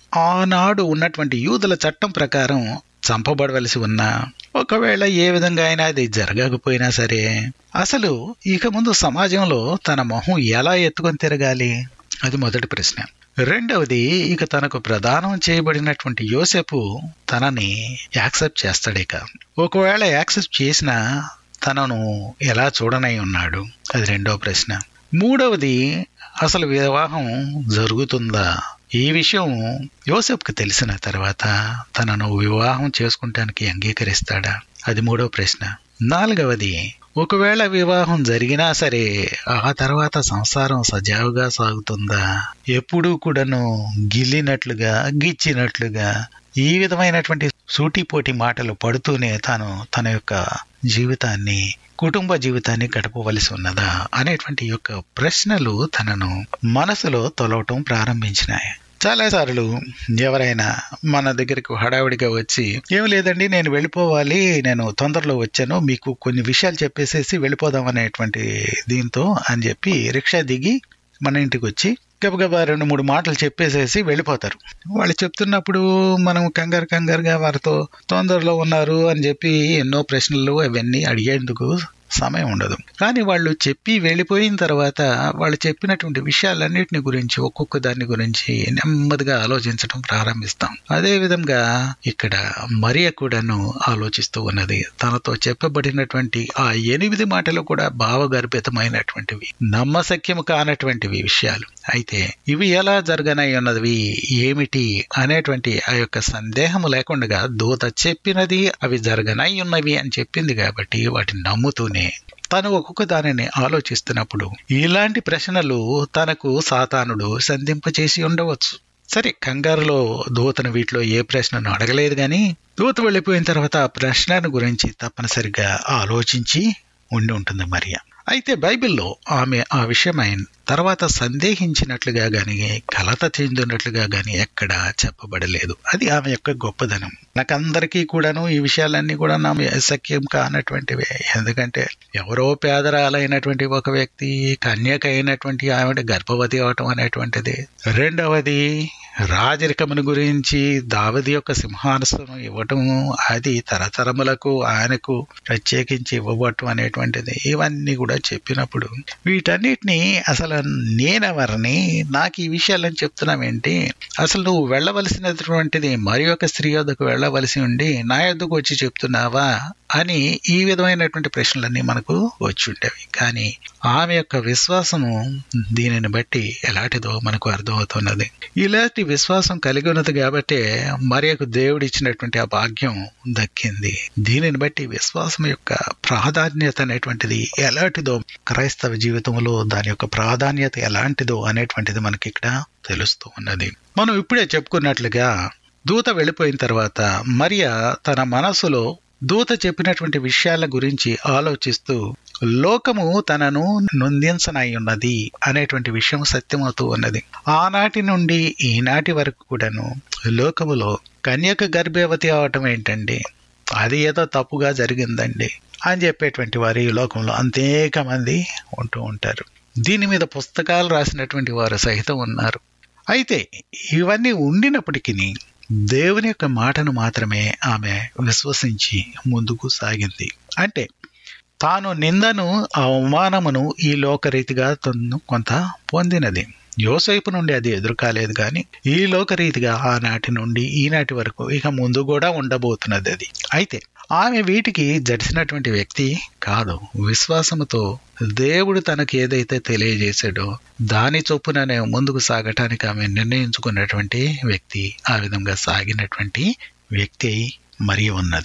ఆనాడు ఉన్నటువంటి యూదుల చట్టం ప్రకారం చంపబడవలసి ఉన్నా ఒకవేళ ఏ విధంగా అయినా అది జరగకపోయినా సరే అసలు ఇక ముందు సమాజంలో తన మొహం ఎలా ఎత్తుకొని తిరగాలి అది మొదటి ప్రశ్న రెండవది ఇక తనకు ప్రదానం చేయబడినటువంటి యోసెపు తనని యాక్సెప్ట్ చేస్తాడిక ఒకవేళ యాక్సెప్ట్ చేసినా తనను ఎలా చూడనై ఉన్నాడు అది రెండవ ప్రశ్న మూడవది అసలు వివాహం జరుగుతుందా ఈ విషయం యోసెఫ్కి తెలిసిన తర్వాత తనను వివాహం చేసుకుంటానికి అంగీకరిస్తాడా అది మూడవ ప్రశ్న నాలుగవది ఒకవేళ వివాహం జరిగినా సరే ఆ తర్వాత సంసారం సజావుగా సాగుతుందా ఎప్పుడూ కూడాను గిల్లినట్లుగా గిచ్చినట్లుగా ఈ విధమైనటువంటి సూటిపోటి మాటలు పడుతూనే తాను తన యొక్క జీవితాన్ని కుటుంబ జీవితాన్ని గడపవలసి ఉన్నదా అనేటువంటి యొక్క ప్రశ్నలు తనను మనసులో తొలవటం ప్రారంభించినాయి చాలాసార్లు ఎవరైనా మన దగ్గరికి హడావిడిగా వచ్చి ఏం లేదండి నేను వెళ్ళిపోవాలి నేను తొందరలో వచ్చాను మీకు కొన్ని విషయాలు చెప్పేసేసి వెళ్ళిపోదాం అనేటువంటి దీంతో అని చెప్పి రిక్షా దిగి మన ఇంటికి వచ్చి గబగబా రెండు మూడు మాటలు చెప్పేసేసి వెళ్ళిపోతారు వాళ్ళు చెప్తున్నప్పుడు మనం కంగారు కంగారుగా వారితో తొందరలో ఉన్నారు అని చెప్పి ఎన్నో ప్రశ్నలు అవన్నీ అడిగేందుకు సమయం ఉండదు కానీ వాళ్ళు చెప్పి వెళ్ళిపోయిన తర్వాత వాళ్ళు చెప్పినటువంటి విషయాలన్నిటిని గురించి ఒక్కొక్క దాని గురించి నెమ్మదిగా ఆలోచించడం ప్రారంభిస్తాం అదే విధంగా ఇక్కడ మరియ కూడాను ఆలోచిస్తూ ఉన్నది తనతో చెప్పబడినటువంటి ఆ ఎనిమిది మాటలు కూడా భావగర్భితమైనటువంటివి నమ్మశక్యము కానటువంటివి విషయాలు అయితే ఇవి ఎలా జరగనై ఉన్నవి ఏమిటి అనేటువంటి ఆ యొక్క సందేహము లేకుండా దూత చెప్పినది అవి జరగనై ఉన్నవి అని చెప్పింది కాబట్టి వాటిని నమ్ముతూనే తను ఒక్కొక్క దానిని ఆలోచిస్తున్నప్పుడు ఇలాంటి ప్రశ్నలు తనకు సాతానుడు సంధింపచేసి ఉండవచ్చు సరే కంగారులో దూతను వీటిలో ఏ ప్రశ్నను అడగలేదు కానీ దూత వెళ్ళిపోయిన తర్వాత ఆ ప్రశ్నను గురించి తప్పనిసరిగా ఆలోచించి ఉండి ఉంటుంది మరియా అయితే బైబిల్లో ఆమె ఆ విషయమైన తర్వాత సందేహించినట్లుగా గాని కలత చెందినట్లుగా గాని ఎక్కడా చెప్పబడలేదు అది ఆమె యొక్క గొప్పదనం నాకందరికీ కూడాను ఈ విషయాలన్నీ కూడా నా సఖ్యం కానటువంటివే ఎందుకంటే ఎవరో పేదరాలైనటువంటి ఒక వ్యక్తి కన్యక అయినటువంటి ఆవిడ గర్భవతి అవటం అనేటువంటిది రెండవది రాజరికమును గురించి దావది యొక్క సింహాసనం ఇవ్వటము అది తరతరములకు ఆయనకు ప్రత్యేకించి ఇవ్వబట్టం అనేటువంటిది ఇవన్నీ కూడా చెప్పినప్పుడు వీటన్నిటిని అసలు నేనెవరిని నాకు ఈ విషయాలని చెప్తున్నావేంటి అసలు నువ్వు వెళ్ళవలసినటువంటిది మరి ఒక స్త్రీ వద్దకు వెళ్ళవలసి ఉండి నా యొద్దకు వచ్చి చెప్తున్నావా అని ఈ విధమైనటువంటి ప్రశ్నలన్నీ మనకు వచ్చి ఉండేవి కానీ ఆమె యొక్క విశ్వాసము దీనిని బట్టి ఎలాంటిదో మనకు అర్థమవుతున్నది ఇలాంటి విశ్వాసం కలిగి ఉన్నది కాబట్టి మరియకు దేవుడు ఇచ్చినటువంటి ఆ భాగ్యం దక్కింది దీనిని బట్టి విశ్వాసం యొక్క ప్రాధాన్యత అనేటువంటిది ఎలాంటిదో క్రైస్తవ జీవితంలో దాని యొక్క ప్రాధాన్యత ఎలాంటిదో అనేటువంటిది మనకి ఇక్కడ తెలుస్తూ ఉన్నది మనం ఇప్పుడే చెప్పుకున్నట్లుగా దూత వెళ్ళిపోయిన తర్వాత మరియ తన మనసులో దూత చెప్పినటువంటి విషయాల గురించి ఆలోచిస్తూ లోకము తనను నొందించనై ఉన్నది అనేటువంటి విషయం సత్యమవుతూ ఉన్నది ఆనాటి నుండి ఈనాటి వరకు కూడాను లోకములో కన్యక గర్భవతి అవటం ఏంటండి అది ఏదో తప్పుగా జరిగిందండి అని చెప్పేటువంటి వారు ఈ లోకంలో అనేక మంది ఉంటూ ఉంటారు దీని మీద పుస్తకాలు రాసినటువంటి వారు సహితం ఉన్నారు అయితే ఇవన్నీ ఉండినప్పటికీ దేవుని యొక్క మాటను మాత్రమే ఆమె విశ్వసించి ముందుకు సాగింది అంటే తాను నిందను అవమానమును ఈ లోకరీతిగా తను కొంత పొందినది యోసేపు నుండి అది ఎదురు కాలేదు కానీ ఈ లోకరీతిగా ఆనాటి నుండి ఈనాటి వరకు ఇక ముందు కూడా ఉండబోతున్నది అది అయితే ఆమె వీటికి జడిసినటువంటి వ్యక్తి కాదు విశ్వాసముతో దేవుడు తనకు ఏదైతే తెలియజేశాడో దాని చొప్పుననే ముందుకు సాగటానికి ఆమె నిర్ణయించుకున్నటువంటి వ్యక్తి ఆ విధంగా సాగినటువంటి వ్యక్తి మరి ఉన్నది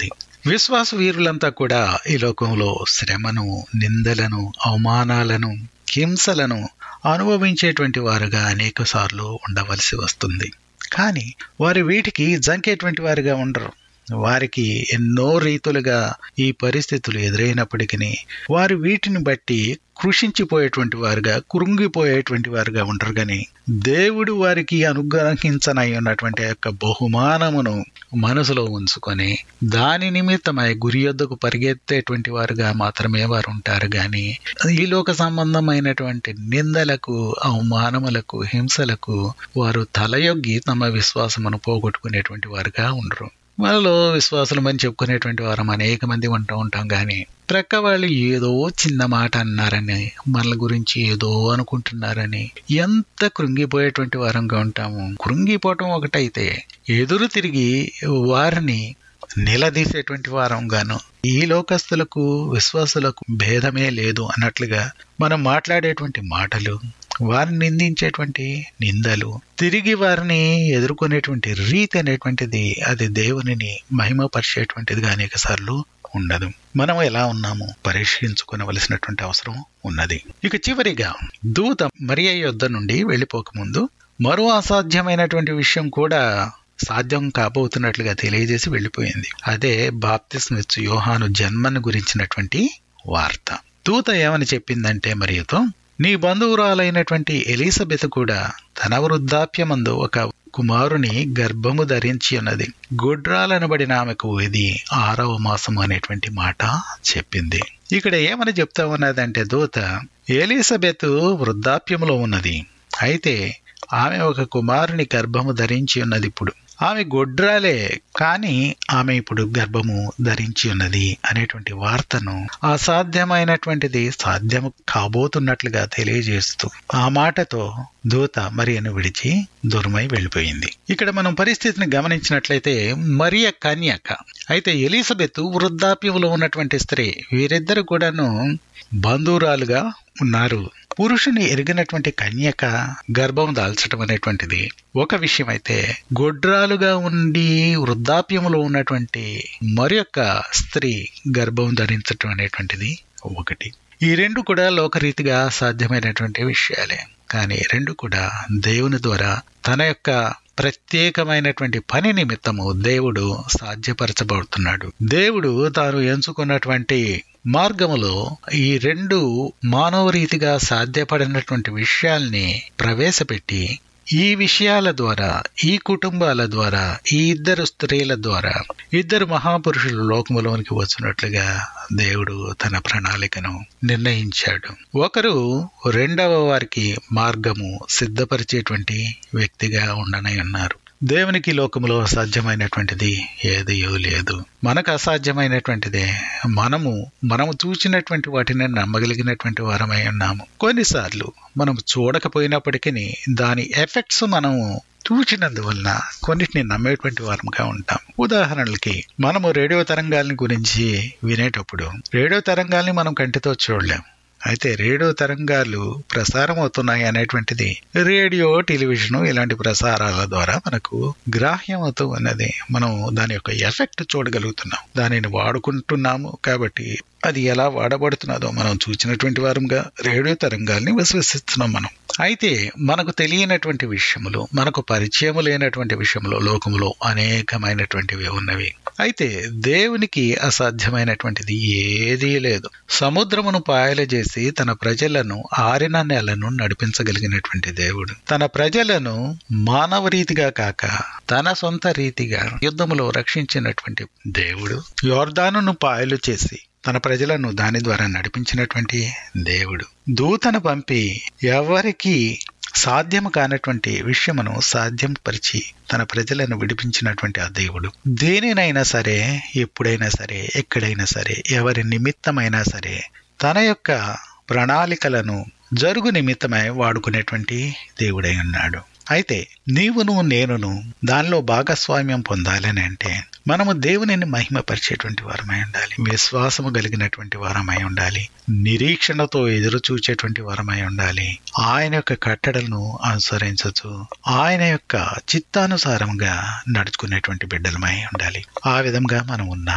విశ్వాస వీరులంతా కూడా ఈ లోకంలో శ్రమను నిందలను అవమానాలను హింసలను అనుభవించేటువంటి వారుగా అనేక సార్లు ఉండవలసి వస్తుంది కానీ వారి వీటికి జంకేటువంటి వారుగా ఉండరు వారికి ఎన్నో రీతులుగా ఈ పరిస్థితులు ఎదురైనప్పటికీ వారు వీటిని బట్టి కృషించిపోయేటువంటి వారుగా కృంగిపోయేటువంటి వారుగా ఉంటారు కానీ దేవుడు వారికి అనుగ్రహించనై ఉన్నటువంటి యొక్క బహుమానమును మనసులో ఉంచుకొని దాని నిమిత్తమై గురి యొద్దకు పరిగెత్తేటువంటి వారుగా మాత్రమే వారు ఉంటారు కానీ ఈ లోక సంబంధమైనటువంటి నిందలకు అవమానములకు హింసలకు వారు తలయొగ్గి తమ విశ్వాసమును పోగొట్టుకునేటువంటి వారుగా ఉండరు మనలో విశ్వాసులమని చెప్పుకునేటువంటి వారం అనేక మంది ఉంటూ ఉంటాం కానీ ప్రక్క వాళ్ళు ఏదో చిన్న మాట అన్నారని మనల గురించి ఏదో అనుకుంటున్నారని ఎంత కృంగిపోయేటువంటి వారంగా ఉంటాము కృంగిపోవటం ఒకటైతే ఎదురు తిరిగి వారిని నిలదీసేటువంటి వారంగాను ఈ లోకస్తులకు విశ్వాసులకు భేదమే లేదు అన్నట్లుగా మనం మాట్లాడేటువంటి మాటలు వారిని నిందించేటువంటి నిందలు తిరిగి వారిని ఎదుర్కొనేటువంటి రీతి అనేటువంటిది అది దేవునిని మహిమపరిచేటువంటిదిగా అనేక సార్లు ఉండదు మనం ఎలా ఉన్నాము పరీక్షించుకోవలసినటువంటి అవసరం ఉన్నది ఇక చివరిగా దూత మరియ యొద్ద నుండి వెళ్ళిపోకముందు మరో అసాధ్యమైనటువంటి విషయం కూడా సాధ్యం కాబోతున్నట్లుగా తెలియజేసి వెళ్ళిపోయింది అదే బాప్తిస్మిచ్చు యోహాను జన్మను గురించినటువంటి వార్త దూత ఏమని చెప్పిందంటే మరియతో నీ బంధువురాలైనటువంటి ఎలిజబెత్ కూడా తన వృద్ధాప్యమందు ఒక కుమారుని గర్భము ధరించి ఉన్నది గుడ్రాలనబడిన ఆమెకు ఇది ఆరవ మాసం అనేటువంటి మాట చెప్పింది ఇక్కడ ఏమని చెప్తా ఉన్నదంటే దూత ఎలిజబెత్ వృద్ధాప్యములో ఉన్నది అయితే ఆమె ఒక కుమారుని గర్భము ధరించి ఉన్నది ఇప్పుడు ఆమె గొడ్రాలే కానీ ఆమె ఇప్పుడు గర్భము ధరించి ఉన్నది అనేటువంటి వార్తను అసాధ్యమైనటువంటిది సాధ్యము కాబోతున్నట్లుగా తెలియజేస్తూ ఆ మాటతో దూత మరియను విడిచి దూరమై వెళ్ళిపోయింది ఇక్కడ మనం పరిస్థితిని గమనించినట్లయితే మరియ కన్యక అయితే ఎలిజబెత్ వృద్ధాప్యంలో ఉన్నటువంటి స్త్రీ వీరిద్దరు కూడాను బంధువురాలుగా ఉన్నారు పురుషుని ఎరిగినటువంటి కన్యక గర్భం దాల్చడం అనేటువంటిది ఒక విషయం అయితే గొడ్రాలుగా ఉండి వృద్ధాప్యములో ఉన్నటువంటి మరి యొక్క స్త్రీ గర్భం ధరించటం అనేటువంటిది ఒకటి ఈ రెండు కూడా లోకరీతిగా సాధ్యమైనటువంటి విషయాలే కానీ రెండు కూడా దేవుని ద్వారా తన యొక్క ప్రత్యేకమైనటువంటి పని నిమిత్తము దేవుడు సాధ్యపరచబడుతున్నాడు దేవుడు తాను ఎంచుకున్నటువంటి మార్గములో ఈ రెండు మానవ రీతిగా సాధ్యపడినటువంటి విషయాల్ని ప్రవేశపెట్టి ఈ విషయాల ద్వారా ఈ కుటుంబాల ద్వారా ఈ ఇద్దరు స్త్రీల ద్వారా ఇద్దరు మహాపురుషులు లోకములోనికి వచ్చినట్లుగా దేవుడు తన ప్రణాళికను నిర్ణయించాడు ఒకరు రెండవ వారికి మార్గము సిద్ధపరిచేటువంటి వ్యక్తిగా ఉండనై ఉన్నారు దేవునికి లోకములో అసాధ్యమైనటువంటిది ఏదియో లేదు మనకు అసాధ్యమైనటువంటిదే మనము మనము చూసినటువంటి వాటిని నమ్మగలిగినటువంటి వారమై ఉన్నాము కొన్నిసార్లు మనం చూడకపోయినప్పటికీ దాని ఎఫెక్ట్స్ మనము చూచినందువలన కొన్నిటిని నమ్మేటువంటి వారముగా ఉంటాం ఉదాహరణలకి మనము రేడియో తరంగాలని గురించి వినేటప్పుడు రేడియో తరంగాల్ని మనం కంటితో చూడలేం అయితే రేడియో తరంగాలు ప్రసారం అవుతున్నాయి అనేటువంటిది రేడియో టెలివిజన్ ఇలాంటి ప్రసారాల ద్వారా మనకు గ్రాహ్యం అవుతూ ఉన్నది మనం దాని యొక్క ఎఫెక్ట్ చూడగలుగుతున్నాం దానిని వాడుకుంటున్నాము కాబట్టి అది ఎలా వాడబడుతున్నదో మనం చూసినటువంటి వారంగా రేడియో తరంగాల్ని విశ్వసిస్తున్నాం మనం అయితే మనకు తెలియనటువంటి విషయములు మనకు పరిచయము లేనటువంటి విషయములు లోకములో అనేకమైనటువంటివి ఉన్నవి అయితే దేవునికి అసాధ్యమైనటువంటిది ఏదీ లేదు సముద్రమును పాయలు చేసి తన ప్రజలను ఆరిన నెలను నడిపించగలిగినటువంటి దేవుడు తన ప్రజలను మానవ రీతిగా కాక తన సొంత రీతిగా యుద్ధములో రక్షించినటువంటి దేవుడు యోర్దానును పాయలు చేసి తన ప్రజలను దాని ద్వారా నడిపించినటువంటి దేవుడు దూతను పంపి ఎవరికి సాధ్యము కానటువంటి విషయమును సాధ్యం పరిచి తన ప్రజలను విడిపించినటువంటి ఆ దేవుడు దేనినైనా సరే ఎప్పుడైనా సరే ఎక్కడైనా సరే ఎవరి నిమిత్తమైనా సరే తన యొక్క ప్రణాళికలను జరుగు నిమిత్తమై వాడుకునేటువంటి దేవుడై ఉన్నాడు అయితే నీవును నేనును దానిలో భాగస్వామ్యం పొందాలని అంటే మనము దేవునిని మహిమపరిచేటువంటి వారమై ఉండాలి విశ్వాసము కలిగినటువంటి వారమై ఉండాలి నిరీక్షణతో ఎదురు చూచేటువంటి వారమై ఉండాలి ఆయన యొక్క కట్టడలను అనుసరించచ్చు ఆయన యొక్క చిత్తానుసారంగా నడుచుకునేటువంటి బిడ్డలమై ఉండాలి ఆ విధంగా మనం ఉన్నామా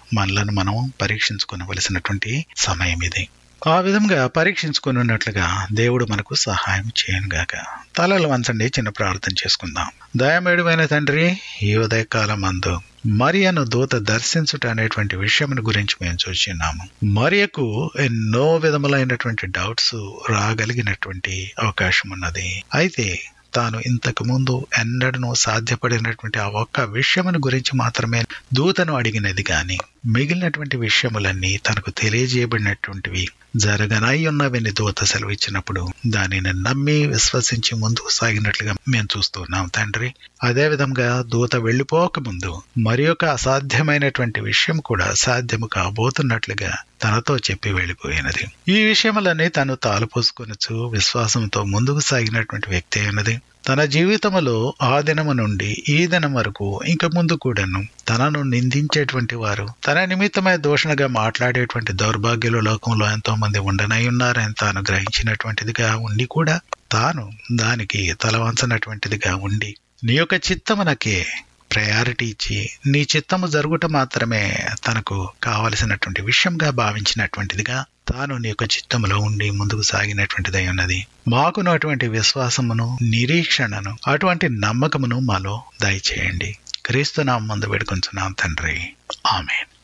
మనలను మనం పరీక్షించుకోవలసినటువంటి సమయం ఇది ఆ విధంగా పరీక్షించుకుని ఉన్నట్లుగా దేవుడు మనకు సహాయం చేయనుగాక తలలు వంచండి చిన్న ప్రార్థన చేసుకుందాం దయమేడుమైన తండ్రి ఈ ఉదయకాలం అందు మరియను దూత దర్శించుట అనేటువంటి విషయమును గురించి మేము చూస్తున్నాము మరియకు ఎన్నో విధములైనటువంటి డౌట్స్ రాగలిగినటువంటి అవకాశం ఉన్నది అయితే తాను ఇంతకు ముందు ఎన్నడను సాధ్యపడినటువంటి ఆ ఒక్క విషయమును గురించి మాత్రమే దూతను అడిగినది గాని మిగిలినటువంటి విషయములన్నీ తనకు తెలియజేయబడినటువంటివి జరగనై ఉన్నవని దూత సెలవు ఇచ్చినప్పుడు దానిని నమ్మి విశ్వసించి ముందుకు సాగినట్లుగా మేము చూస్తున్నాం తండ్రి అదే విధంగా దూత వెళ్ళిపోక ముందు మరి ఒక అసాధ్యమైనటువంటి విషయం కూడా సాధ్యము కాబోతున్నట్లుగా తనతో చెప్పి వెళ్ళిపోయినది ఈ విషయములన్నీ తను తాలుపోసుకొనచ్చు విశ్వాసంతో ముందుకు సాగినటువంటి వ్యక్తి అయినది తన జీవితములో ఆ దినము నుండి ఈ దినం వరకు ఇంక ముందు కూడాను తనను నిందించేటువంటి వారు తన నిమిత్తమై దూషణగా మాట్లాడేటువంటి దౌర్భాగ్యుల లోకంలో ఎంతో మంది ఉండనై ఉన్నారని తాను గ్రహించినటువంటిదిగా ఉండి కూడా తాను దానికి తలవంచనటువంటిదిగా ఉండి నీ యొక్క చిత్తమునకే ప్రయారిటీ ఇచ్చి నీ చిత్తము జరుగుట మాత్రమే తనకు కావలసినటువంటి విషయంగా భావించినటువంటిదిగా తాను నీ యొక్క చిత్తములో ఉండి ముందుకు సాగినటువంటిదై ఉన్నది మాకును అటువంటి విశ్వాసమును నిరీక్షణను అటువంటి నమ్మకమును మాలో దయచేయండి క్రీస్తు నామందు వేడుకొంచున్నాం తండ్రి ఆమెన్